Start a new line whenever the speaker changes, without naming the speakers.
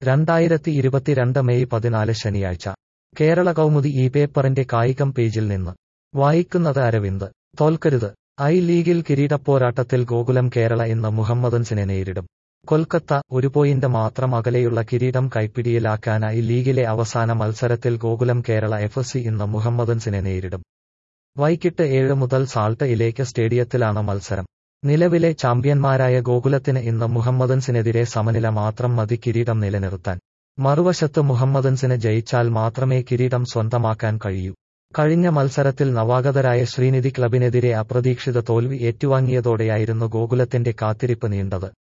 രണ്ടായിരത്തി ഇരുപത്തിരണ്ട് മെയ് പതിനാല് ശനിയാഴ്ച കേരള കൗമുദി ഈ പേപ്പറിന്റെ കായികം പേജിൽ നിന്ന് വായിക്കുന്നത് അരവിന്ദ് തോൽക്കരുത് ഐ ലീഗിൽ കിരീടപ്പോരാട്ടത്തിൽ ഗോകുലം കേരള ഇന്ന് മുഹമ്മദൻസിനെ നേരിടും കൊൽക്കത്ത ഒരു പോയിന്റ് മാത്രം അകലെയുള്ള കിരീടം കൈപ്പിടിയിലാക്കാനായി ലീഗിലെ അവസാന മത്സരത്തിൽ ഗോകുലം കേരള എഫ് സി ഇന്ന് മുഹമ്മദൻസിനെ നേരിടും വൈകിട്ട് ഏഴ് മുതൽ സാൾട്ട് ഇലേക്ക് സ്റ്റേഡിയത്തിലാണ് മത്സരം നിലവിലെ ചാമ്പ്യന്മാരായ ഗോകുലത്തിന് ഇന്ന് മുഹമ്മദൻസിനെതിരെ സമനില മാത്രം മതി കിരീടം നിലനിർത്താൻ മറുവശത്ത് മുഹമ്മദൻസിന് ജയിച്ചാൽ മാത്രമേ കിരീടം സ്വന്തമാക്കാൻ കഴിയൂ കഴിഞ്ഞ മത്സരത്തിൽ നവാഗതരായ ശ്രീനിധി ക്ലബിനെതിരെ അപ്രതീക്ഷിത തോൽവി ഏറ്റുവാങ്ങിയതോടെയായിരുന്നു ഗോകുലത്തിന്റെ കാത്തിരിപ്പ് നീണ്ടത്